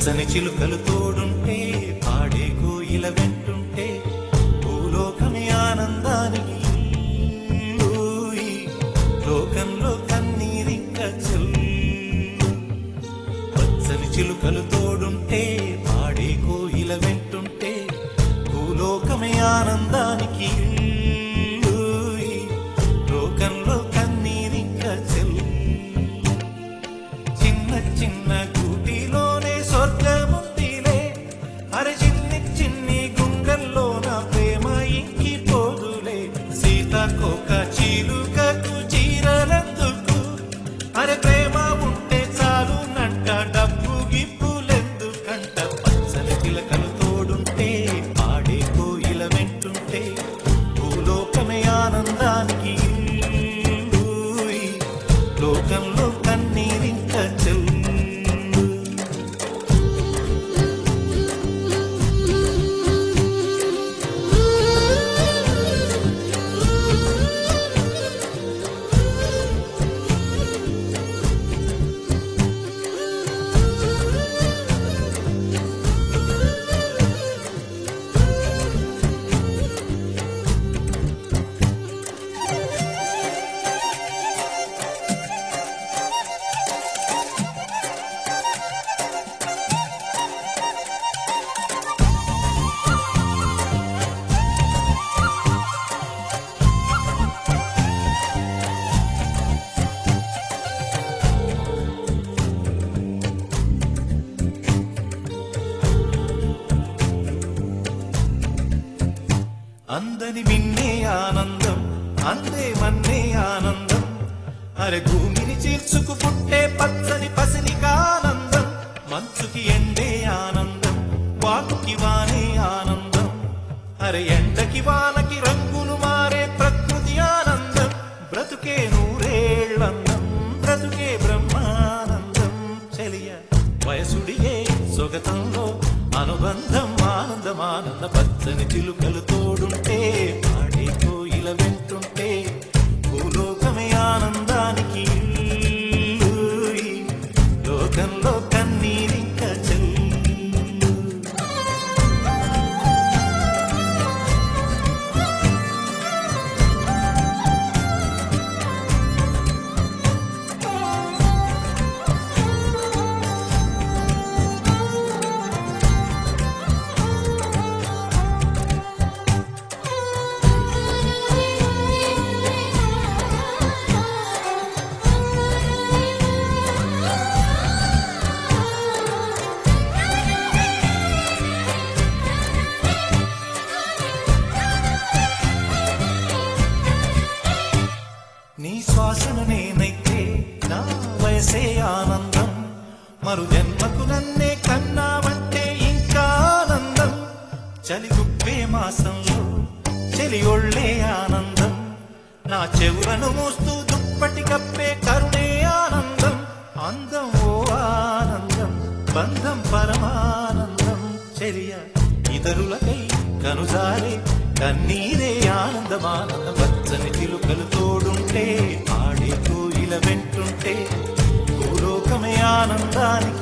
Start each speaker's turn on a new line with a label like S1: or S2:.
S1: పచ్చని చిలుకలు తోడుంటే పాడే కోయిల వెంటుంటే భూలోకమే ఆనందానికి ఊయి. లోకంలో కన్నీరింక చెల్లు పచ్చని చిలుకలు తోడుంటే పాడే కోయిల వెంటుంటే భూలోకమే ఆనందానికి ఊయి. లోకంలో కన్నీరింక చెల్లు చిన్న చిన్న గూటిలోనే స్వర్గముందిలే అరే చిన్ని చిన్ని గుండెల్లో నా ప్రేమ ఇంకి పోదులే సీతాకోక చీలుకకు చీరలందుకు అరే ప్రేమ ఉంటే చాలు నంట డబ్బు గిప్పులెందుకంట పచ్చని పిలకలు తోడుంటే పాడే కోయిల వెంటుంటే భూలోకమే ఆనందానికి ఊయి. లోకంలో కన్నీరింక చెల్లు అందని విన్నే ఆనందం అందే మన్నే ఆనందం అరే భూమిని చీల్చుకు పుట్టే పచ్చని పసిలికానందం మంచుకి ఎండే ఆనందం వాకుకి వానే ఆనందం అరే ఎండకి వానకి రంగులు మారే ప్రకృతి ఆనందం బ్రతుకే నూరేళ్ళందం బ్రతుకే బ్రహ్మానందం చెలియ వయసుడియే సొగతంలో అనుబంధం ఆనందం ఆనంద పచ్చని చిలుకలు తోడుంటే పాడే కోయిల వెంటుంటే భూలోకమే ఆనందానికి ఊయి. లోకంలో కన్నీరింక చెల్లు నీ శ్వాసను నేనైతే నా వయసే ఆనందం మరు జన్మకు నన్నే కన్నావంటే ఇంకా ఆనందం చలి గుప్పే మాసంలో చెలి ఒళ్ళే ఆనందం నా చెవులను మోస్తూ దుప్పటి కప్పే కరుణే ఆనందం అందం ఓ ఆనందం బంధం పరమానందం చెలియ ఇతరులకై కనుసారే కన్నీరే ఆనందమానంద పచ్చని చిలుకలు తోడుంటే ఆడే కోయిల వెంటుంటే భూలోకమే ఆనందానికి